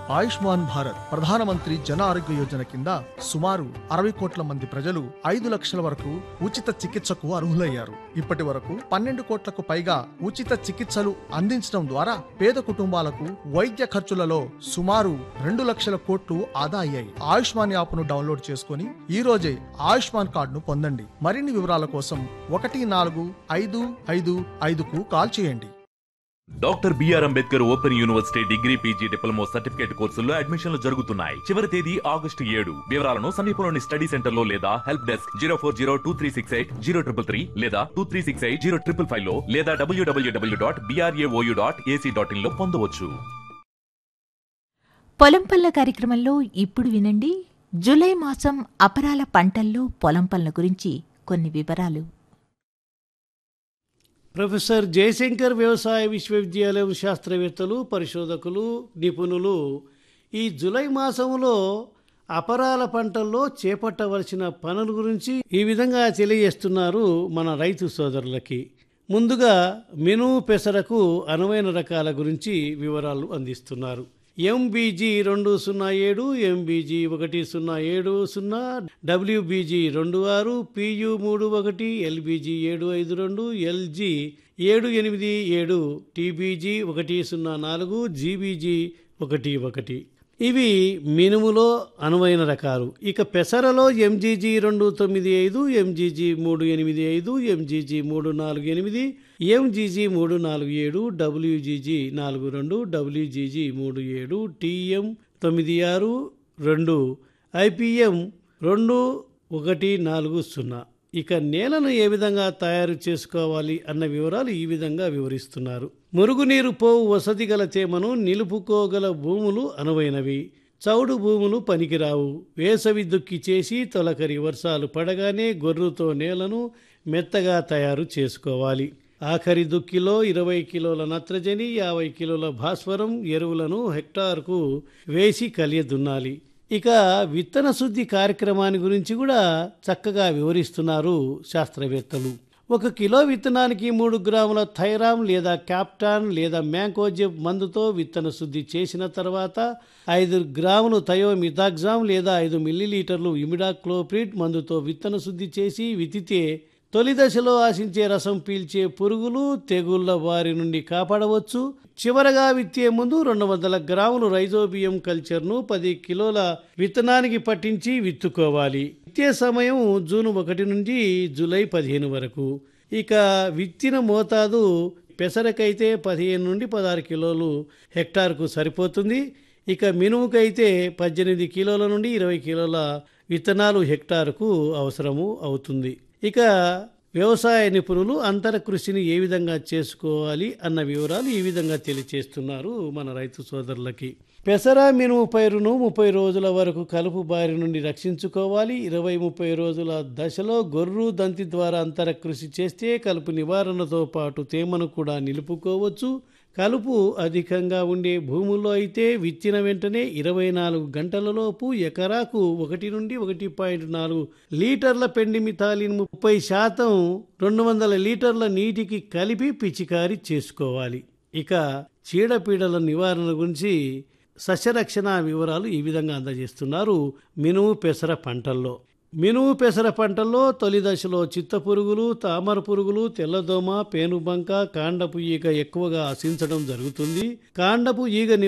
ఆయుష్మాన్ భారత్ ప్రధానమంత్రి జన ఆరోగ్య యోజన కింద సుమారు అరవై కోట్ల మంది ప్రజలు ఐదు లక్షల వరకు ఉచిత చికిత్సకు అర్హులయ్యారు ఇప్పటి వరకు పన్నెండు కోట్లకు పైగా ఉచిత చికిత్సలు అందించడం ద్వారా పేద కుటుంబాలకు వైద్య ఖర్చులలో సుమారు రెండు లక్షల కోట్లు ఆదా అయ్యాయి ఆయుష్మాన్ యాప్ను డౌన్లోడ్ చేసుకుని ఈ రోజే ఆయుష్మాన్ కార్డును పొందండి మరిన్ని వివరాల కోసం ఒకటి నాలుగు ఐదు ఐదు ఐదుకు కాల్ చేయండి doctor B R Ambedkar open university degree PG diploma certificate కోర్సుల్లో అడ్మిషన్లు జరుగుతున్నాయి చివరి తేదీ ఆగస్టు ఏడు వివరాలను సమీపంలోని స్టడీ సెంటర్ లో లేదా help desk zero four zero two three six eight zero triple three లేదా two three six eight zero triple five లో లేదా డబ్ల్యూడబ్ల్యూడబ్ల్యూ dot BRAOU dot AC dot in లో పొందవచ్చు పొలం పనుల కార్యక్రమంలో ఇప్పుడు వినండి జూలై మాసం అపరాల పంటల్లో పొలం పనుల గురించి కొన్ని వివరాలు ప్రొఫెసర్ జయశంకర్ వ్యవసాయ విశ్వవిద్యాలయం శాస్త్రవేత్తలు పరిశోధకులు నిపుణులు ఈ జులై మాసంలో అపరాల పంటల్లో చేపట్టవలసిన పనుల గురించి ఈ విధంగా తెలియజేస్తున్నారు మన రైతు సోదరులకి ముందుగా మినుము పెసరకు అనువైన రకాల గురించి వివరాలు అందిస్తున్నారు ఎంబీజీ రెండు సున్నా ఏడు ఎంబీజీ ఒకటి సున్నా ఏడు సున్నా డబ్ల్యూబీజీ రెండు ఆరు పియు మూడు ఒకటి ఎల్బీజీ ఏడు ఐదు రెండు ఎల్జీ ఏడు ఎనిమిది ఏడు టీబీజీ ఒకటి సున్నా నాలుగు జీబీజీ ఒకటి ఒకటి ఇవి మినుములో అనువైన రకాలు ఇక పెసరలో ఎంజీజీ రెండు తొమ్మిది ఐదు ఎంజీజీ మూడు ఎనిమిది ఐదు ఎంజీజీ మూడు నాలుగు ఎనిమిది ఎంజీజీ మూడు నాలుగు ఏడు డబ్ల్యూజీజీ నాలుగు రెండు డబ్ల్యూజీజీ మూడు ఏడు టీఎం తొమ్మిది ఆరు రెండు ఐపీఎం రెండు ఒకటి నాలుగు సున్నా ఇక నేలను ఏ విధంగా తయారు చేసుకోవాలి అన్న వివరాలు ఈ విధంగా వివరిస్తున్నారు మురుగునీరు పోవు వసతి గల తేమను నిలుపుకోగల భూములు అనువైనవి చౌడు భూములు పనికిరావు వేసవి దుక్కి చేసి తొలకరి వర్షాలు పడగానే గొర్రుతో నేలను మెత్తగా తయారు చేసుకోవాలి ఆఖరి దుక్కిలో ఇరవై కిలోల నత్రజని యాభై కిలోల భాస్వరం ఎరువులను హెక్టార్కు వేసి కలియదున్నాలి ఇక విత్తన శుద్ధి కార్యక్రమాన్ని గురించి కూడా చక్కగా వివరిస్తున్నారు శాస్త్రవేత్తలు ఒక కిలో విత్తనానికి మూడు గ్రాముల థైరామ్ లేదా క్యాప్టాన్ లేదా మ్యాంకోజెబ్ మందుతో విత్తన శుద్ధి చేసిన తర్వాత ఐదు గ్రాములు థయోమిథాగ్జామ్ లేదా ఐదు మిల్లీలీటర్లు ఇమిడాక్లోప్రిడ్ మందుతో విత్తన శుద్ధి చేసి విత్తితే తొలి దశలో ఆశించే రసం పీల్చే పురుగులు తెగుళ్ల వారి నుండి కాపాడవచ్చు చివరగా విత్తే ముందు రెండు వందల గ్రాములు రైజోబియం కల్చర్ను పది కిలోల విత్తనానికి పట్టించి విత్తుకోవాలి విత్తే సమయం జూన్ ఒకటి నుండి జూలై పదిహేను వరకు ఇక విత్తిన మోతాదు పెసరకైతే పదిహేను నుండి పదహారు కిలోలు హెక్టార్కు సరిపోతుంది ఇక మినుముకైతే పద్దెనిమిది కిలోల నుండి ఇరవై కిలోల విత్తనాలు హెక్టార్కు అవసరము అవుతుంది ఇక వ్యవసాయ నిపుణులు అంతర కృషిని ఏ విధంగా చేసుకోవాలి అన్న వివరాలు ఈ విధంగా తెలియచేస్తున్నారు మన రైతు సోదరులకి పెసర మినుము పైరును ముప్పై రోజుల వరకు కలుపు బారి నుండి రక్షించుకోవాలి ఇరవై ముప్పై రోజుల దశలో గొర్రు దంతి ద్వారా అంతర కృషి చేస్తే కలుపు నివారణతో పాటు తేమను కూడా నిలుపుకోవచ్చు కలుపు అధికంగా ఉండే భూముల్లో అయితే విత్తిన వెంటనే ఇరవై నాలుగు గంటలలోపు ఎకరాకు ఒకటి నుండి ఒకటి పాయింట్ నాలుగు లీటర్ల పెండి మిథాలిన్ ముప్పై శాతం రెండు వందల లీటర్ల నీటికి కలిపి పిచికారీ చేసుకోవాలి ఇక చీడపీడల నివారణ గురించి సస్యరక్షణ వివరాలు ఈ విధంగా అందజేస్తున్నారు మినుము పెసర పంటల్లో మినుము పెసర పంటల్లో తొలి దశలో చిత్త పురుగులు తామర పురుగులు తెల్లదోమ పేనుబంక కాండపు ఈగ ఎక్కువగా ఆశించడం జరుగుతుంది కాండపు ఈగ